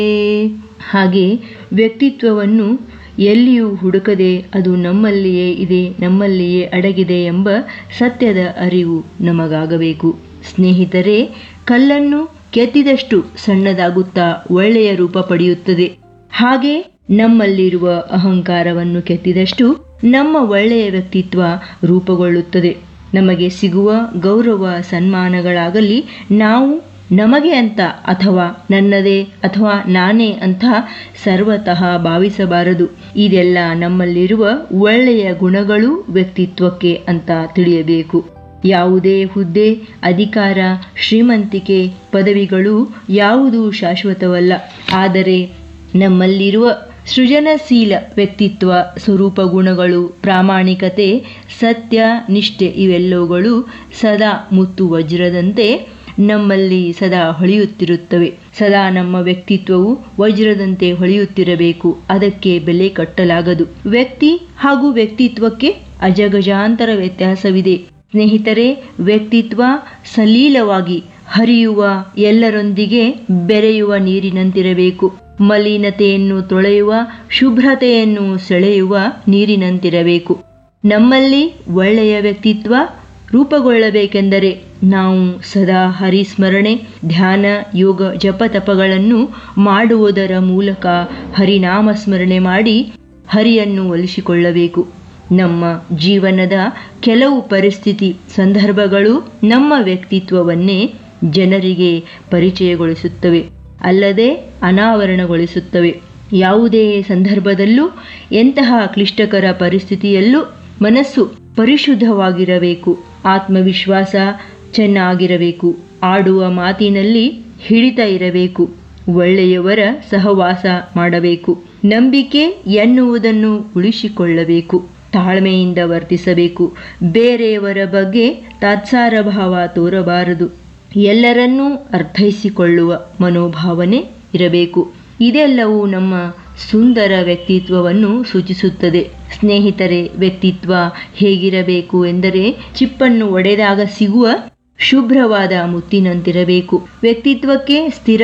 ಹಾಗೆ ವ್ಯಕ್ತಿತ್ವವನ್ನು ಎಲ್ಲಿಯೂ ಹುಡುಕದೆ ಅದು ನಮ್ಮಲ್ಲಿಯೇ ಇದೆ ನಮ್ಮಲ್ಲಿಯೇ ಅಡಗಿದೆ ಎಂಬ ಸತ್ಯದ ಅರಿವು ನಮಗಾಗಬೇಕು ಸ್ನೇಹಿತರೆ ಕಲ್ಲನ್ನು ಕೆತ್ತಿದಷ್ಟು ಸಣ್ಣದಾಗುತ್ತಾ ಒಳ್ಳೆಯ ರೂಪ ಪಡೆಯುತ್ತದೆ ಹಾಗೆ ನಮ್ಮಲ್ಲಿರುವ ಅಹಂಕಾರವನ್ನು ಕೆತ್ತಿದಷ್ಟು ನಮ್ಮ ಒಳ್ಳೆಯ ವ್ಯಕ್ತಿತ್ವ ರೂಪುಗೊಳ್ಳುತ್ತದೆ ನಮಗೆ ಸಿಗುವ ಗೌರವ ಸನ್ಮಾನಗಳಾಗಲಿ ನಾವು ನಮಗೆ ಅಂತ ಅಥವಾ ನನ್ನದೇ ಅಥವಾ ನಾನೇ ಅಂತ ಸರ್ವತಃ ಭಾವಿಸಬಾರದು ಇದೆಲ್ಲ ನಮ್ಮಲ್ಲಿರುವ ಒಳ್ಳೆಯ ಗುಣಗಳು ವ್ಯಕ್ತಿತ್ವಕ್ಕೆ ಅಂತ ತಿಳಿಯಬೇಕು ಯಾವುದೇ ಹುದ್ದೆ ಅಧಿಕಾರ ಶ್ರೀಮಂತಿಕೆ ಪದವಿಗಳು ಯಾವುದೂ ಶಾಶ್ವತವಲ್ಲ ಆದರೆ ನಮ್ಮಲ್ಲಿರುವ ಸೃಜನಶೀಲ ವ್ಯಕ್ತಿತ್ವ ಸ್ವರೂಪ ಗುಣಗಳು ಪ್ರಾಮಾಣಿಕತೆ ಸತ್ಯ ನಿಷ್ಠೆ ಇವೆಲ್ಲವುಗಳು ಸದಾ ಮುತ್ತು ವಜ್ರದಂತೆ ನಮ್ಮಲ್ಲಿ ಸದಾ ಹೊಳೆಯುತ್ತಿರುತ್ತವೆ ಸದಾ ನಮ್ಮ ವ್ಯಕ್ತಿತ್ವವು ವಜ್ರದಂತೆ ಹೊಳೆಯುತ್ತಿರಬೇಕು ಅದಕ್ಕೆ ಬೆಲೆ ಕಟ್ಟಲಾಗದು ವ್ಯಕ್ತಿ ಹಾಗೂ ವ್ಯಕ್ತಿತ್ವಕ್ಕೆ ಅಜಗಜಾಂತರ ವ್ಯತ್ಯಾಸವಿದೆ ಸ್ನೇಹಿತರೆ ವ್ಯಕ್ತಿತ್ವ ಸಲೀಲವಾಗಿ ಹರಿಯುವ ಎಲ್ಲರೊಂದಿಗೆ ಬೆರೆಯುವ ನೀರಿನಂತಿರಬೇಕು ಮಲಿನತೆಯನ್ನು ತೊಳೆಯುವ ಶುಭ್ರತೆಯನ್ನು ಸೆಳೆಯುವ ನೀರಿನಂತಿರಬೇಕು ನಮ್ಮಲ್ಲಿ ಒಳ್ಳೆಯ ವ್ಯಕ್ತಿತ್ವ ರೂಪುಗೊಳ್ಳಬೇಕೆಂದರೆ ನಾವು ಸದಾ ಹರಿಸ್ಮರಣೆ ಧ್ಯಾನ ಯೋಗ ಜಪತಪಗಳನ್ನು ಮಾಡುವುದರ ಮೂಲಕ ಹರಿನಾಮ ಸ್ಮರಣೆ ಮಾಡಿ ಹರಿಯನ್ನು ಒಲಿಸಿಕೊಳ್ಳಬೇಕು ನಮ್ಮ ಜೀವನದ ಕೆಲವು ಪರಿಸ್ಥಿತಿ ಸಂದರ್ಭಗಳು ನಮ್ಮ ವ್ಯಕ್ತಿತ್ವವನ್ನೇ ಜನರಿಗೆ ಪರಿಚಯಗೊಳಿಸುತ್ತವೆ ಅಲ್ಲದೆ ಅನಾವರಣಗೊಳಿಸುತ್ತವೆ ಯಾವುದೇ ಸಂದರ್ಭದಲ್ಲೂ ಎಂತಹ ಕ್ಲಿಷ್ಟಕರ ಪರಿಸ್ಥಿತಿಯಲ್ಲೂ ಮನಸ್ಸು ಪರಿಶುದ್ಧವಾಗಿರಬೇಕು ಆತ್ಮವಿಶ್ವಾಸ ಚೆನ್ನಾಗಿರಬೇಕು ಆಡುವ ಮಾತಿನಲ್ಲಿ ಹಿಡಿತ ಇರಬೇಕು ಒಳ್ಳೆಯವರ ಸಹವಾಸ ಮಾಡಬೇಕು ನಂಬಿಕೆ ಎನ್ನುವುದನ್ನು ಉಳಿಸಿಕೊಳ್ಳಬೇಕು ತಾಳ್ಮೆಯಿಂದ ವರ್ತಿಸಬೇಕು ಬೇರೆಯವರ ಬಗ್ಗೆ ತಾತ್ಸಾರ ಭಾವ ತೋರಬಾರದು ಎಲ್ಲರನ್ನೂ ಅರ್ಥೈಸಿಕೊಳ್ಳುವ ಮನೋಭಾವನೆ ಇರಬೇಕು ಇದೆಲ್ಲವೂ ನಮ್ಮ ಸುಂದರ ವ್ಯಕ್ತಿತ್ವವನ್ನು ಸೂಚಿಸುತ್ತದೆ ಸ್ನೇಹಿತರೆ ವ್ಯಕ್ತಿತ್ವ ಹೇಗಿರಬೇಕು ಎಂದರೆ ಚಿಪ್ಪನ್ನು ಒಡೆದಾಗ ಸಿಗುವ ಶುಭ್ರವಾದ ಮುತ್ತಿನಂತಿರಬೇಕು ವ್ಯಕ್ತಿತ್ವಕ್ಕೆ ಸ್ಥಿರ